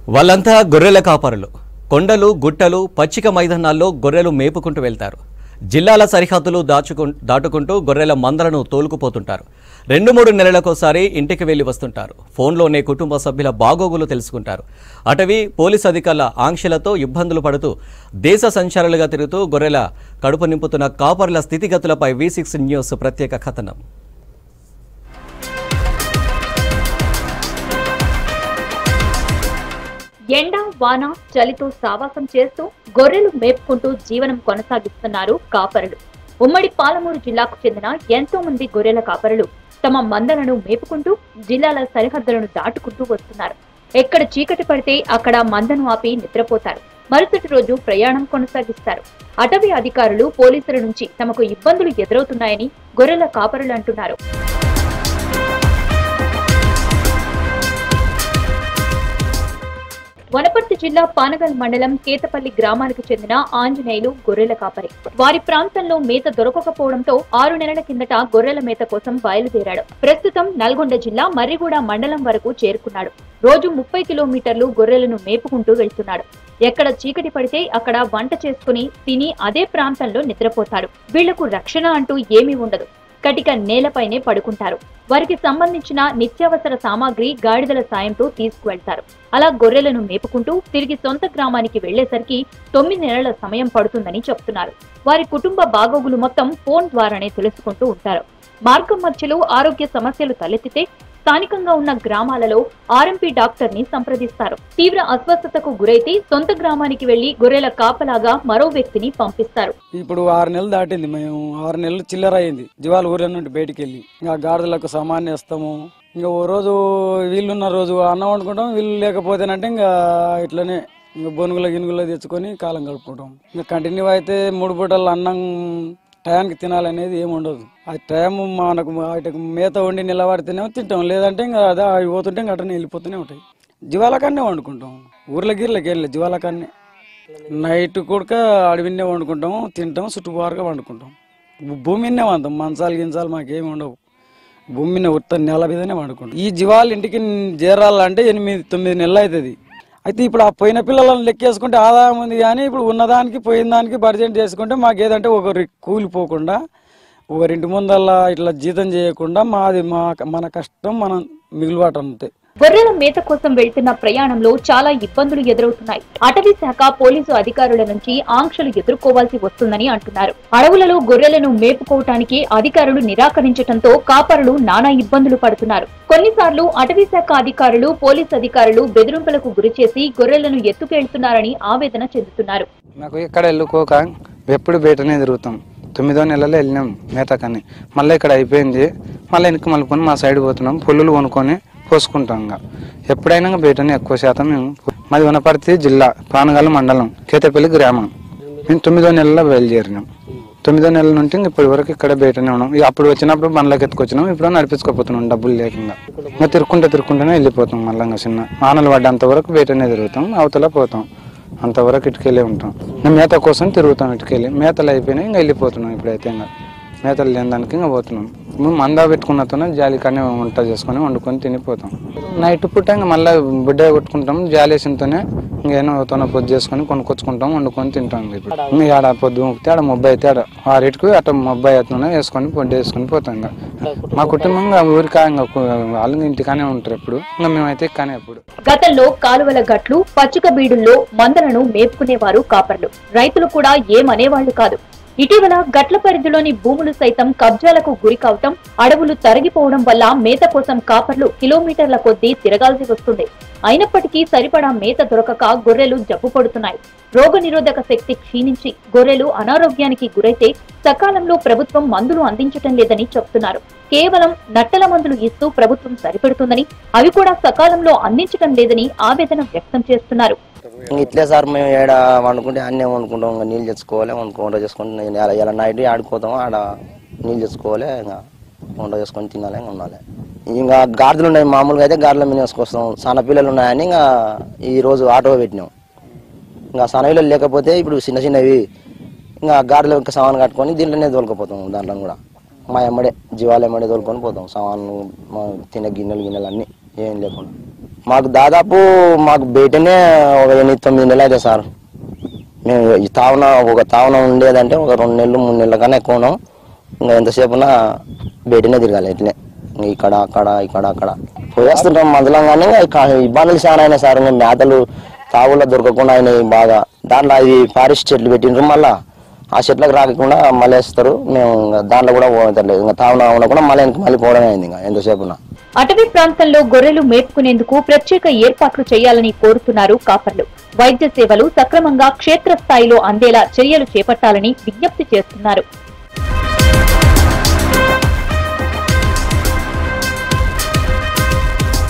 వాళ్ళంతా గొర్రెల కాపరులు కొండలు గుట్టలు పచ్చిక మైదానాల్లో గొర్రెలు మేపుకుంటూ వెళ్తారు జిల్లాల సరిహద్దులు దాచుకు దాటుకుంటూ గొర్రెల మందలను తోలుకుపోతుంటారు రెండు మూడు నెలలకోసారి ఇంటికి వెళ్లి వస్తుంటారు ఫోన్లోనే కుటుంబ సభ్యుల బాగోగులు తెలుసుకుంటారు అటవీ పోలీస్ అధికారుల ఆంక్షలతో ఇబ్బందులు పడుతూ దేశ సంచారాలుగా తిరుగుతూ గొర్రెల కడుపు నింపుతున్న కాపరుల స్థితిగతులపై వి సిక్స్ న్యూస్ ప్రత్యేక కథనం ఎండ వాన చలితో సావాసం చేస్తూ గొర్రెలు మేపుకుంటూ జీవనం కొనసాగిస్తున్నారు కాపరులు ఉమ్మడి పాలమూరు జిల్లాకు చెందిన ఎంతో మంది గొర్రెల కాపరులు తమ మందలను మేపుకుంటూ జిల్లాల సరిహద్దులను దాటుకుంటూ వస్తున్నారు ఎక్కడ చీకటి పడితే అక్కడ మందను ఆపి నిద్రపోతారు మరుసటి రోజు ప్రయాణం కొనసాగిస్తారు అటవీ అధికారులు పోలీసుల నుంచి తమకు ఇబ్బందులు ఎదురవుతున్నాయని గొర్రెల కాపరులు అంటున్నారు వనపర్తి జిల్లా పానగల్ మండలం కేతపల్లి గ్రామానికి చెందిన ఆంజనేయులు గొర్రెల కాపరి వారి ప్రాంతంలో మేత దొరకకపోవడంతో ఆరు నెలల కిందట గొర్రెల మేత కోసం బయలుదేరాడు ప్రస్తుతం నల్గొండ జిల్లా మర్రిగూడ మండలం వరకు చేరుకున్నాడు రోజు ముప్పై కిలోమీటర్లు గొర్రెలను మేపుకుంటూ వెళ్తున్నాడు ఎక్కడ చీకటి పడితే అక్కడ వంట చేసుకుని తిని అదే ప్రాంతంలో నిద్రపోతాడు వీళ్లకు రక్షణ అంటూ ఏమీ ఉండదు కటిక నేలపైనే పడుకుంటారు వారికి సంబంధించిన నిత్యావసర సామాగ్రి గాడిదల సాయంతో తీసుకువెళ్తారు అలా గొర్రెలను మేపుకుంటూ తిరిగి సొంత గ్రామానికి వెళ్లేసరికి తొమ్మిది నెలల సమయం పడుతుందని చెప్తున్నారు వారి కుటుంబ బాగోగులు మొత్తం ఫోన్ ద్వారానే తెలుసుకుంటూ ఉంటారు మార్గం మధ్యలో ఆరోగ్య సమస్యలు తలెత్తితే స్థానికంగా ఉన్న గ్రామాలలో ఆర్ఎంపీ డాక్టర్ ని సంప్రదిస్తారు తీవ్ర అస్వస్థతకు గురైతే సొంత గ్రామానికి వెళ్లి గొర్రెల కాపలాగా మరో వ్యక్తిని పంపిస్తారు ఇప్పుడు ఆరు నెలలు దాటింది మేము ఆరు నెలలు చిల్లర అయింది జీవాల ఊర్ల నుండి బయటికి వెళ్ళి ఇంకా గాడిదలకు సామాన్య ఇస్తాము ఇంకా ఓ రోజు వీళ్ళున్న రోజు అన్నం వండుకుంటాం వీళ్ళు లేకపోతేనంటే ఇంకా ఇట్లనే ఇంకా బొనుగుల గినుగులో తెచ్చుకొని కాలం గడుపుకుంటాం ఇంకా కంటిన్యూ అయితే మూడు పూటలు అన్నం టయానికి తినాలనేది ఏమి ఉండదు ఆ టైం మనకు వాటికి మేత వండి నిలబడితేనేమో తింటాం లేదంటే ఇంకా అదే అవి పోతుంటే ఇంకా అట్లనే వెళ్ళిపోతూనే ఉంటాయి జీవాల కన్నే వండుకుంటాం ఊర్ల గిర్లకి వెళ్ళి జీవాల కన్నే నైట్ కూడా అడవినే వండుకుంటాం తింటాం చుట్టుపారుగా వండుకుంటాం భూమి మీదనే వంటాం మంచాలు గించాలు మాకేమి ఉండవు భూమి మీద ఉత్త నెల మీదనే వండుకుంటాం ఈ జీవాలు ఇంటికి చేరాలంటే ఎనిమిది తొమ్మిది నెలలు అవుతుంది అయితే ఇప్పుడు ఆ పోయిన పిల్లలను లెక్కేసుకుంటే ఆదాయం ఉంది కానీ ఇప్పుడు ఉన్నదానికి పోయిన దానికి బడ్జెట్ చేసుకుంటే మాకు ఏదంటే ఒకరి కూలిపోకుండా ఒకరింటి ముందల్లా ఇట్లా జీతం చేయకుండా మాది మా మన కష్టం మనం మిగులుబాటు అంతే గొర్రెల మేత కోసం వెళ్తున్న ప్రయాణంలో చాలా ఇబ్బందులు ఎదురవుతున్నాయి అటవీ శాఖ పోలీసు అధికారుల నుంచి ఆంక్షలు ఎదుర్కోవాల్సి వస్తుందని అంటున్నారు అడవులలో గొర్రెలను మేపుకోవటానికి అధికారులు నిరాకరించడంతో కాపరులు నానా ఇబ్బందులు పడుతున్నారు కొన్నిసార్లు అటవీ శాఖ అధికారులు పోలీసు అధికారులు బెదిరింపులకు గురిచేసి గొర్రెలను ఎత్తుకెళ్తున్నారని ఆవేదన చెందుతున్నారు నాకు ఇక్కడ వెళ్ళుకోక ఎప్పుడు బయటనే తిరుగుతాం తొమ్మిదో నెలలో వెళ్ళినాం మేతకని మళ్ళీ ఇక్కడ అయిపోయింది మళ్ళీ వెనక్కి మలుపుకొని మా సైడ్ పోతున్నాం పుల్లులు కొనుక్కొని పోసుకుంటాం ఇంకా ఎప్పుడైనా ఇంకా బయటనే ఎక్కువ శాతం మేము మాది వనపర్తి జిల్లా పానగాల మండలం కేతపల్లి గ్రామం మేము తొమ్మిదో నెలలో బయలుదేరినాం తొమ్మిదో నెలల నుండి ఇంక ఇప్పటి వరకు ఇక్కడ బయటనే ఉన్నాం ఇక అప్పుడు వచ్చినప్పుడు బండ్లకి ఎత్తుకొచ్చినాం ఇప్పుడు నడిపించుకోపోతున్నాం డబ్బులు లేకుండా ఇంకా తిరుక్కుంటే తిరుక్కుంటేనే వెళ్ళిపోతాం మళ్ళీ ఇంకా చిన్న వానలు పడ్డంత వరకు బయటనే తిరుగుతాం అవతల పోతాం అంతవరకు ఇటుకెళ్ళి ఉంటాం ఇంకా మేత కోసం తిరుగుతాం ఇటుకెళ్ళి మేతలు అయిపోయినాయి ఇంకా వెళ్ళిపోతున్నాం ఇప్పుడైతే ఇంకా మేతలు లేని దానికి ఇంకా పోతున్నాం మేము మందా పెట్టుకున్నతోనే జాలి కానీ వంట చేసుకొని వండుకొని తినిపోతాం నైట్ పూట ఇంకా మళ్ళీ బిడ్డ కొట్టుకుంటాం జాలి వేసినతోనే ఇంకేనో తోన పొద్దు చేసుకొని కొనుక్కొచ్చుకుంటాం వండుకొని తింటాం ఇప్పుడు ఇంకా ఆడ పొద్దు ముక్కితే ఆడ మొబ్బాయి అయితే ఆడ ఆరింటికి అట్లా మొబ్బాయి అవుతున్నా వేసుకొని పొద్దు వేసుకొని పోతాం ఇంకా మా కుటుంబం ఇంకా ఊరికా ఇంకా వాళ్ళు ఇంటికానే ఉంటారు ఎప్పుడు ఇంకా మేమైతే ఇక్కనే ఎప్పుడు గతంలో కాలువల గట్లు పచ్చిక బీడుల్లో మందలను మేపుకునేవారు కాపర్లు రైతులు కూడా ఏమనేవాళ్లు కాదు ఇటీవల గట్ల పరిధిలోని భూములు సైతం కబ్జాలకు గురి కావటం అడవులు తరిగిపోవడం వల్ల మేత కోసం కాపర్లు కిలోమీటర్ల కొద్దీ తిరగాల్సి వస్తుంది అయినప్పటికీ సరిపడా మేత దొరకక గొర్రెలు జబ్బు పడుతున్నాయి రోగ నిరోధక శక్తి క్షీణించి గొర్రెలు అనారోగ్యానికి గురైతే సకాలంలో ప్రభుత్వం మందులు అందించటం లేదని చెప్తున్నారు కేవలం నట్టల మందులు ఇస్తూ ప్రభుత్వం సరిపెడుతుందని అవి కూడా సకాలంలో అందించటం లేదని ఆవేదన వ్యక్తం చేస్తున్నారు ఇంక ఇట్లే సార్ మేము ఏడ వండుకుంటే అన్నీ వండుకుంటాం ఇంకా నీళ్ళు తెచ్చుకోవాలి వండుకో వంట చేసుకుంటే ఇలా ఇలా నైట్ ఆడుకోతాం ఆడ నీళ్ళు తెచ్చుకోవాలి ఇంకా వంట చేసుకొని తినాలి ఇంకా ఉండాలి ఇంకా గాడిదలు ఉన్నాయి మామూలుగా అయితే గాడిలో మీద వేసుకొస్తాం సన్న పిల్లలు ఉన్నాయని ఇంకా ఈ రోజు ఆటో పెట్టినాం ఇంకా సన్న పిల్లలు లేకపోతే ఇప్పుడు చిన్న చిన్నవి ఇంకా గాడిలో ఇంకా సామాన్ కట్టుకొని దీంట్లోనే తోలుకపోతాం దాంట్లో కూడా మా ఎమ్మడే జీవాలు ఎమ్మడే తోలుకొని పోతాం సామాన్లు మా తినే గిన్నెలు గిన్నెలు అన్నీ ఏం లేకుండా మాకు దాదాపు మాకు బయటనే ఒక ఎనిమిది తొమ్మిది నెలలు అయితే సార్ మేము ఈ తావన ఒక తావన ఉండేదంటే ఒక రెండు నెలలు మూడు నెలల కన్నా ఎక్కువ ఉన్నాం ఇంకా ఎంతసేపున బయటనే తిరగాలి ఇట్లే ఇంక ఇక్కడ అక్కడ ఇక్కడ అక్కడ పోయేస్తుంటాం మందలం కానీ ఇంకా ఇక ఇబ్బందులు చాలా అయినాయి సార్ ఇంకా మేతలు తావుల్లో దొరకకుండా అయినాయి బాగా దాంట్లో అవి ఫారెస్ట్ చెట్లు పెట్టిండ్రు మళ్ళా ఆ చెట్లకు రాకుండా మళ్ళీ వేస్తారు మేము ఇంకా దాంట్లో కూడా పోతలేదు ఇంకా తావున ఉన్న కూడా మళ్ళీ వెనక్కి మళ్ళీ పోవడమే అయింది ఇంకా ఎంతసేపున అటవీ ప్రాంతంలో గొర్రెలు మేపుకునేందుకు ప్రత్యేక ఏర్పాట్లు చేయాలని కోరుతున్నారు కాపర్లు వైద్య సేవలు సక్రమంగా క్షేత్రస్థాయిలో అందేలా చర్యలు చేపట్టాలని విజ్ఞప్తి చేస్తున్నారు